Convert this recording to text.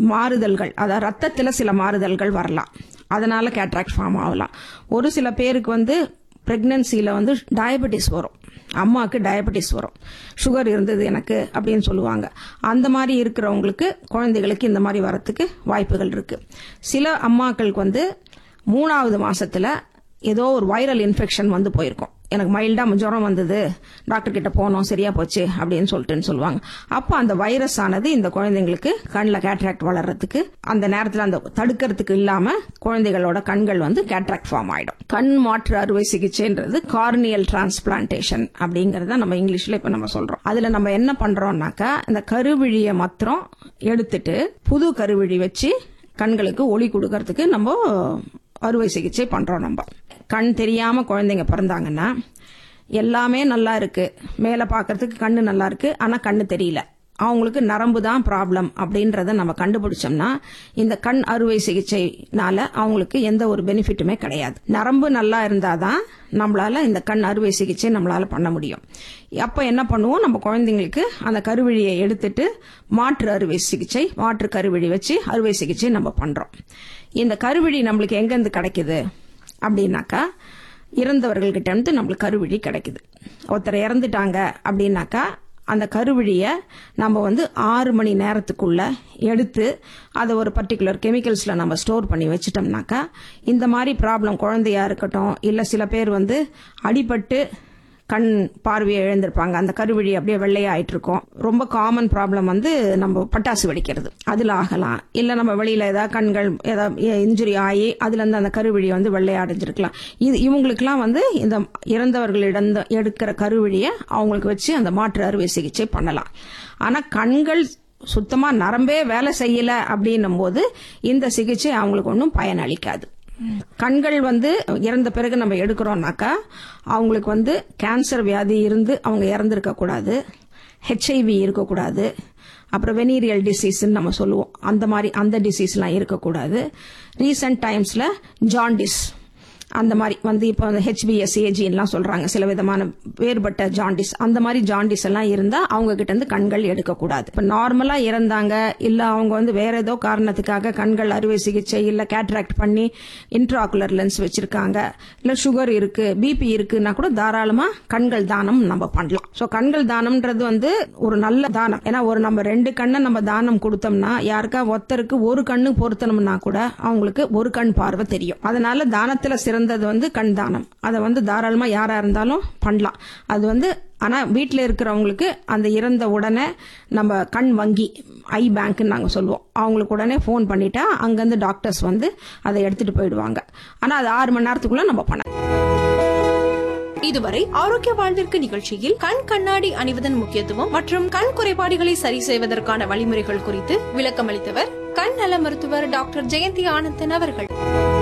மாறுதல்கள் அதாவது ரத்தத்தில் சில மாறுதல்கள் வரலாம் அதனால கேட்ராக்ட் ஃபார்ம் ஆகலாம் ஒரு சில பேருக்கு வந்து பிரெக்னன்சியில் வந்து டயபெட்டிஸ் வரும் அம்மாவுக்கு டயபெட்டிஸ் வரும் சுகர் இருந்தது எனக்கு அப்படின்னு சொல்லுவாங்க அந்த மாதிரி இருக்கிறவங்களுக்கு குழந்தைகளுக்கு இந்த மாதிரி வரத்துக்கு வாய்ப்புகள் இருக்கு சில அம்மாக்களுக்கு வந்து மூணாவது மாசத்துல ஏதோ ஒரு வைரல் இன்ஃபெக்ஷன் வந்து போயிருக்கும் எனக்கு மைல்டா ஜுரம் வந்தது டாக்டர் கிட்ட போனோம் சரியா போச்சு அப்படின்னு சொல்லிட்டுன்னு சொல்லுவாங்க அப்போ அந்த வைரஸ் ஆனது இந்த குழந்தைங்களுக்கு கண்ணில் கேட்ராக்ட் வளர்றதுக்கு அந்த நேரத்தில் அந்த தடுக்கிறதுக்கு இல்லாம குழந்தைகளோட கண்கள் வந்து கேட்ராக்ட் ஃபார்ம் ஆயிடும் கண் மாற்று அறுவை சிகிச்சைன்றது கார்னியல் டிரான்ஸ்பிளான்டேஷன் அப்படிங்கறத நம்ம இங்கிலீஷ்ல இப்ப நம்ம சொல்றோம் அதுல நம்ம என்ன பண்றோம்னாக்கா இந்த கருவிழியை மாத்திரம் எடுத்துட்டு புது கருவிழி வச்சு கண்களுக்கு ஒளி கொடுக்கறதுக்கு நம்ம அறுவை சிகிச்சை பண்றோம் நம்ம கண் தெரியாம குழந்தைங்க பிறந்தாங்கன்னா எல்லாமே நல்லா இருக்கு மேல பாக்குறதுக்கு கண்ணு நல்லா இருக்கு ஆனா கண்ணு தெரியல அவங்களுக்கு நரம்பு தான் ப்ராப்ளம் அப்படின்றத நம்ம கண்டுபிடிச்சோம்னா இந்த கண் அறுவை சிகிச்சைனால அவங்களுக்கு எந்த ஒரு பெனிஃபிட்டுமே கிடையாது நரம்பு நல்லா இருந்தாதான் நம்மளால இந்த கண் அறுவை சிகிச்சை நம்மளால பண்ண முடியும் அப்ப என்ன பண்ணுவோம் நம்ம குழந்தைங்களுக்கு அந்த கருவிழியை எடுத்துட்டு மாற்று அறுவை சிகிச்சை மாற்று கருவிழி வச்சு அறுவை சிகிச்சை நம்ம பண்றோம் இந்த கருவிழி நம்மளுக்கு எங்கேருந்து கிடைக்குது அப்படின்னாக்கா இறந்தவர்கள்கிட்ட இருந்து நம்மளுக்கு கருவிழி கிடைக்குது ஒருத்தர் இறந்துட்டாங்க அப்படின்னாக்கா அந்த கருவிழியை நம்ம வந்து ஆறு மணி நேரத்துக்குள்ள எடுத்து அதை ஒரு பர்டிகுலர் கெமிக்கல்ஸில் நம்ம ஸ்டோர் பண்ணி வச்சிட்டோம்னாக்கா இந்த மாதிரி ப்ராப்ளம் குழந்தையா இருக்கட்டும் இல்லை சில பேர் வந்து அடிபட்டு கண் பார்வையை இழந்திருப்பாங்க அந்த கருவிழி அப்படியே வெள்ளையாயிட்டு இருக்கும் ரொம்ப காமன் ப்ராப்ளம் வந்து நம்ம பட்டாசு வெடிக்கிறது அதுல ஆகலாம் இல்ல நம்ம வெளியில ஏதாவது கண்கள் ஏதாவது இன்ஜுரி ஆகி அதுல இருந்து அந்த கருவிழி வந்து வெள்ளையடைஞ்சிருக்கலாம் இது இவங்களுக்குலாம் வந்து இந்த இறந்தவர்களிடம் எடுக்கிற கருவிழியை அவங்களுக்கு வச்சு அந்த மாற்று அறுவை சிகிச்சை பண்ணலாம் ஆனா கண்கள் சுத்தமா நரம்பே வேலை செய்யல அப்படின்னும் போது இந்த சிகிச்சை அவங்களுக்கு ஒன்றும் பயனளிக்காது கண்கள் வந்து இறந்த பிறகு நம்ம எடுக்கிறோம்னாக்கா அவங்களுக்கு வந்து கேன்சர் வியாதி இருந்து அவங்க இறந்துருக்க கூடாது ஹெச்ஐவி இருக்கக்கூடாது அப்புறம் வெனீரியல் டிசீஸ்ன்னு நம்ம சொல்லுவோம் அந்த மாதிரி அந்த டிசீஸ்லாம் இருக்கக்கூடாது ரீசெண்ட் டைம்ஸ்ல ஜாண்டிஸ் அந்த மாதிரி வந்து இப்போ அந்த ஹெச்பிஎஸ் எல்லாம் சொல்றாங்க சில விதமான வேறுபட்ட ஜாண்டிஸ் அந்த மாதிரி ஜாண்டிஸ் எல்லாம் இருந்தா அவங்க கிட்ட இருந்து கண்கள் எடுக்கக்கூடாது இப்ப நார்மலா இறந்தாங்க இல்ல அவங்க வந்து வேற ஏதோ காரணத்துக்காக கண்கள் அறுவை சிகிச்சை இல்ல கேட்ராக்ட் பண்ணி இன்ட்ராகுலர் லென்ஸ் வச்சிருக்காங்க இல்ல சுகர் இருக்கு பிபி இருக்குன்னா கூட தாராளமா கண்கள் தானம் நம்ம பண்ணலாம் சோ கண்கள் தானம்ன்றது வந்து ஒரு நல்ல தானம் ஏன்னா ஒரு நம்ம ரெண்டு கண்ணை நம்ம தானம் கொடுத்தோம்னா யாருக்கா ஒருத்தருக்கு ஒரு கண்ணு பொருத்தணும்னா கூட அவங்களுக்கு ஒரு கண் பார்வை தெரியும் அதனால தானத்துல சிறந்தது வந்து கண் தானம் அதை வந்து தாராளமா யாரா இருந்தாலும் பண்ணலாம் அது வந்து ஆனா வீட்டில் இருக்கிறவங்களுக்கு அந்த இறந்த உடனே நம்ம கண் வங்கி ஐ பேங்க்னு நாங்க சொல்லுவோம் அவங்களுக்கு உடனே ஃபோன் பண்ணிட்டா அங்கிருந்து டாக்டர்ஸ் வந்து அதை எடுத்துட்டு போயிடுவாங்க ஆனா அது ஆறு மணி நேரத்துக்குள்ள நம்ம பண்ண இதுவரை ஆரோக்கிய வாழ்விற்கு நிகழ்ச்சியில் கண் கண்ணாடி அணிவதன் முக்கியத்துவம் மற்றும் கண் குறைபாடுகளை சரி செய்வதற்கான வழிமுறைகள் குறித்து விளக்கமளித்தவர் கண் நல மருத்துவர் டாக்டர் ஜெயந்தி ஆனந்தன் அவர்கள்